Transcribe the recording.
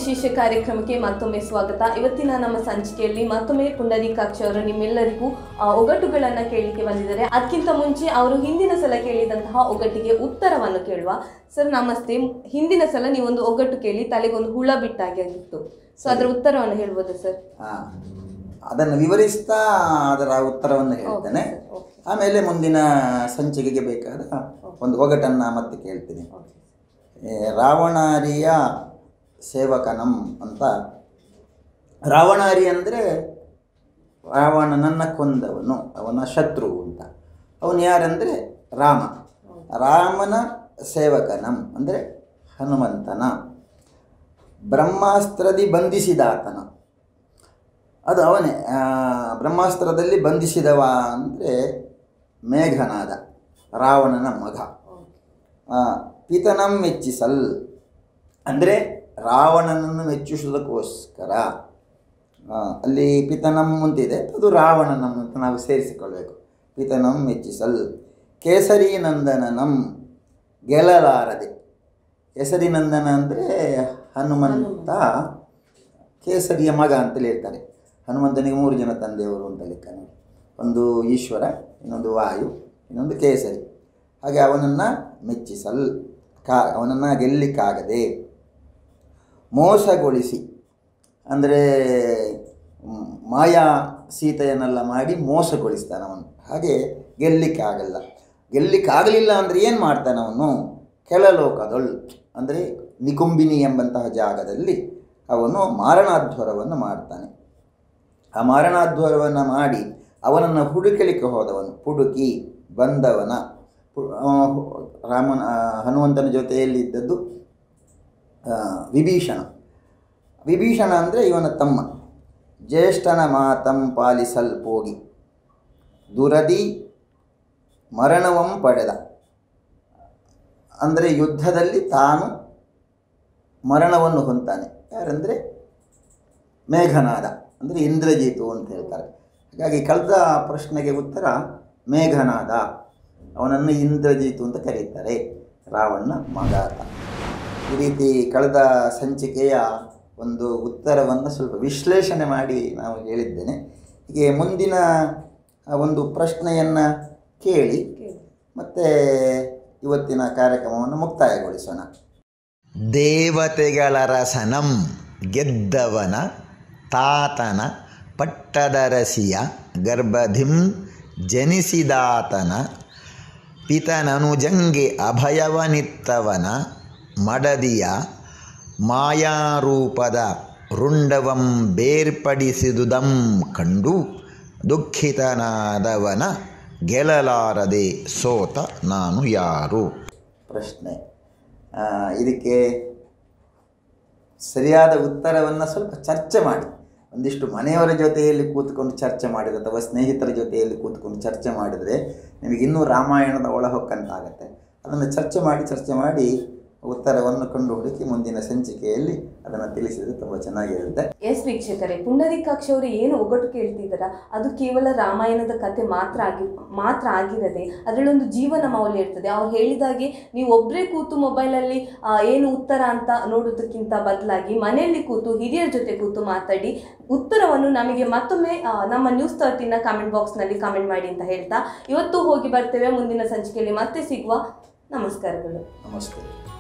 ವಿಶೇಷ ಕಾರ್ಯಕ್ರಮಕ್ಕೆ ಮತ್ತೊಮ್ಮೆ ಸ್ವಾಗತ ಇವತ್ತಿನ ನಮ್ಮ ಸಂಚಿಕೆಯಲ್ಲಿ ಮತ್ತೊಮ್ಮೆ ಪುಂಡರೀಕಾಕ್ಷ ಅವರು ನಿಮ್ಮೆಲ್ಲರಿಗೂ ಆ, ಒಗಟುಗಳನ್ನ ಕೇಳಲಿಕ್ಕೆ ಬಂದಿದ್ದಾರೆ ಅದಕ್ಕಿಂತ ಮುಂಚೆ ಅವರು ಹಿಂದಿನ ಸಲ ಕೇಳಿದಂತಹ ಒಗಟ್ಟಿಗೆ ಉತ್ತರವನ್ನು ಕೇಳುವ ಸರ್ ನಮಸ್ತೆ ಹಿಂದಿನ ಸಲ ನೀವೊಂದು ಒಗಟು ಕೇಳಿ ತಲೆಗೊಂದು ಹುಳ ಬಿಟ್ಟಾಗೆ ಆಗಿತ್ತು ಸೊ ಅದರ ಉತ್ತರವನ್ನು ಹೇಳ್ಬೋದಾ ಸರ್ ಆ, ಅದನ್ನು ವಿವರಿಸ್ತಾ ಅದರ ಉತ್ತರವನ್ನು ಹೇಳ್ತೇನೆ ಸರ್, ಓಕೆ. ಆಮೇಲೆ ಮುಂದಿನ ಸಂಚಿಕೆಗೆ ಬೇಕಾದ ಒಂದು ಒಗಟನ್ನು ಮತ್ತೆ ಕೇಳ್ತೀನಿ ಓಕೆ. ಏ, ರಾವಣಾರಿಯ ಸೇವಕನಂ ಅಂತ ರಾವಣಾರಿ ಅಂದರೆ ರಾವಣನನ್ನು ಕೊಂದವನು ಅವನ ಶತ್ರು ಅಂತ ಅವನು ಯಾರಂದರೆ ರಾಮ ರಾಮನ ಸೇವಕನಂ ಅಂದರೆ ಹನುಮಂತನ ಬ್ರಹ್ಮಾಸ್ತ್ರದಿ ಬಂಧಿಸಿದಾತನ ಅದು ಅವನೇ ಆ, ಬ್ರಹ್ಮಾಸ್ತ್ರದಲ್ಲಿ ಬಂಧಿಸಿದವ ಅಂದರೆ ಮೇಘನಾದ ರಾವಣನ ಮಗ ಆ, ಪಿತನಂ ಮೆಚ್ಚಿಸಲ್ ಅಂದರೆ ರಾವಣನನ್ನು ಮೆಚ್ಚಿಸುವುದಕ್ಕೋಸ್ಕರ ಆ, ಅಲ್ಲಿ ಪಿತನಂ ಅಂತಿದೆ ಅದು ರಾವಣನಂ ಅಂತ ನಾವು ಸೇರಿಸಿಕೊಳ್ಬೇಕು ಪಿತನಂ ಮೆಚ್ಚಿಸಲ್ ಕೇಸರಿ ನಂದನನಂ ಗೆಲ್ಲಲಾರದೆ ಕೇಸರಿ ನಂದನ ಅಂದರೆ ಹನುಮಂತ ಕೇಸರಿಯ ಮಗ ಅಂತಲೇ ಹೇಳ್ತಾರೆ ಹನುಮಂತನಿಗೆ ಮೂರು ಜನ ತಂದೆಯವರು ಅಂತ ಲೆಕ್ಕ ನೋಡಿ ಒಂದು ಈಶ್ವರ ಇನ್ನೊಂದು ವಾಯು ಇನ್ನೊಂದು ಕೇಸರಿ ಹಾಗೆ ಅವನನ್ನು ಮೆಚ್ಚಿಸಲ್ ಕಾ ಅವನನ್ನು ಗೆಲ್ಲಿಕ್ಕಾಗದೆ ಮೋಸಗೊಳಿಸಿ ಅಂದರೆ ಮ್, ಮಾಯಾ ಸೀತೆಯನ್ನೆಲ್ಲ ಮಾಡಿ ಮೋಸಗೊಳಿಸ್ತಾನೆ ಅವನು ಹಾಗೆ ಗೆಲ್ಲಿಕ್ಕಾಗಲ್ಲ ಗೆಲ್ಲಿಕ್ಕಾಗಲಿಲ್ಲ ಅಂದರೆ ಏನು ಮಾಡ್ತಾನೆ ಅವನು ಕೆಳಲೋಕದೊಳ್ ಅಂದರೆ ನಿಕುಂಬಿನಿ ಎಂಬಂತಹ ಜಾಗದಲ್ಲಿ ಅವನು ಮಾರಣಾಧ್ವರವನ್ನು ಮಾಡ್ತಾನೆ ಆ ಮಾರಣಾಧ್ವರವನ್ನು ಮಾಡಿ ಅವನನ್ನು ಹುಡುಕಲಿಕ್ಕೆ ಹೋದವನು ಹುಡುಕಿ ಬಂದವನ ಪು- ಆ, ರಾಮನ ಆ, ಹನುಮಂತನ ಜೊತೆಯಲ್ಲಿ ಇದ್ದದ್ದು ಆ, ವಿಭೀಷಣ ವಿಭೀಷಣ ಅಂದರೆ ಇವನ ತಮ್ಮ ಜ್ಯೇಷ್ಠನ ಮಾತಂ ಪಾಲಿಸಲ್ಪೋಗಿ ದುರದಿ ಮರಣವಂ ಪಡೆದ ಅಂದರೆ ಯುದ್ಧದಲ್ಲಿ ತಾನು ಮರಣವನ್ನು ಹೊಂತಾನೆ ಯಾರಂದರೆ ಮೇಘನಾದ ಅಂದರೆ ಇಂದ್ರಜಿತು ಅಂತ ಹೇಳ್ತಾರೆ ಹಾಗಾಗಿ ಕಳೆದ ಪ್ರಶ್ನೆಗೆ ಉತ್ತರ ಮೇಘನಾದ ಅವನನ್ನು ಇಂದ್ರಜಿತು ಅಂತ ಕರೀತಾರೆ ರಾವಣನ ಮಗ ಅಂತ. ಈ ರೀತಿ ಕಳೆದ ಸಂಚಿಕೆಯ ಒಂದು ಉತ್ತರವನ್ನು ಸ್ವಲ್ಪ ವಿಶ್ಲೇಷಣೆ ಮಾಡಿ ನಾವು ಹೇಳಿದ್ದೇನೆ ಹೀಗೆ ಮುಂದಿನ ಆ ಒಂದು ಪ್ರಶ್ನೆಯನ್ನು ಕೇಳಿ ಕೇಳಿ. ಮತ್ತು ಇವತ್ತಿನ ಕಾರ್ಯಕ್ರಮವನ್ನು ಮುಕ್ತಾಯಗೊಳಿಸೋಣ ದೇವತೆಗಳ ರಸನಂ ಗೆದ್ದವನ ತಾತನ ಪಟ್ಟದರಸಿಯ ಗರ್ಭಧಿಂ ಜನಿಸಿದಾತನ ಪಿತನನುಜಂಗೆ ಅಭಯವನಿತ್ತವನ ಮಡದಿಯ ಮಾಯಾರೂಪದ ರುಂಡವಂ ಬೇರ್ಪಡಿಸಿದುದಂ ಕಂಡು ದುಃಖಿತನಾದವನ ಗೆಲ್ಲಲಾರದೆ ಸೋತ ನಾನು ಯಾರು ಪ್ರಶ್ನೆ ಆ, ಇದಕ್ಕೆ ಸರಿಯಾದ ಉತ್ತರವನ್ನು ಸ್ವಲ್ಪ ಚರ್ಚೆ ಮಾಡಿ ಒಂದಿಷ್ಟು ಮನೆಯವರ ಜೊತೆಯಲ್ಲಿ ಕೂತ್ಕೊಂಡು ಚರ್ಚೆ ಮಾಡಿದರೆ ಅಥವಾ ಸ್ನೇಹಿತರ ಜೊತೆಯಲ್ಲಿ ಕೂತ್ಕೊಂಡು ಚರ್ಚೆ ಮಾಡಿದರೆ ನಿಮಗೆ ಇನ್ನೂ ರಾಮಾಯಣದ ಒಳಹೊಕ್ಕಂತಾಗತ್ತೆ ಅದನ್ನು ಚರ್ಚೆ ಮಾಡಿ ಚರ್ಚೆ ಮಾಡಿ ಉತ್ತರವನ್ನು ಕಂಡು ಹುಡುಕಿ ಮುಂದಿನ ಸಂಚಿಕೆಯಲ್ಲಿ ಅದನ್ನು ತಿಳಿಸಿದರೆ ತುಂಬ ಚೆನ್ನಾಗಿರುತ್ತೆ ಎಸ್ ವೀಕ್ಷಕರೇ ಪುಂಡರೀಕಾಕ್ಷ ಅವರು ಏನು ಒಗಟು ಕೇಳ್ತಿದ್ದಾರ ಅದು ಕೇವಲ ರಾಮಾಯಣದ ಕತೆ ಮಾತ್ರ ಆಗಿ ಮಾತ್ರ ಆಗಿರದೆ ಅದರಲ್ಲೊಂದು ಜೀವನ ಮೌಲ್ಯ ಇರ್ತದೆ ಅವ್ರು ಹೇಳಿದಾಗೆ ನೀವು ಒಬ್ಬರೇ ಕೂತು ಮೊಬೈಲಲ್ಲಿ ಆ, ಏನು ಉತ್ತರ ಅಂತ ನೋಡೋದಕ್ಕಿಂತ ಬದಲಾಗಿ ಮನೆಯಲ್ಲಿ ಕೂತು ಹಿರಿಯರ ಜೊತೆ ಕೂತು ಮಾತಾಡಿ ಉತ್ತರವನ್ನು ನಮಗೆ ಮತ್ತೊಮ್ಮೆ ಆ, ನಮ್ಮ ನ್ಯೂಸ್ ತರ್ಟಿನ ಕಮೆಂಟ್ ಬಾಕ್ಸ್ನಲ್ಲಿ ಕಮೆಂಟ್ ಮಾಡಿ ಅಂತ ಹೇಳ್ತಾ ಇವತ್ತು ಹೋಗಿ ಬರ್ತೇವೆ ಮುಂದಿನ ಸಂಚಿಕೆಯಲ್ಲಿ ಮತ್ತೆ ಸಿಗುವ ನಮಸ್ಕಾರಗಳು ನಮಸ್ತೆ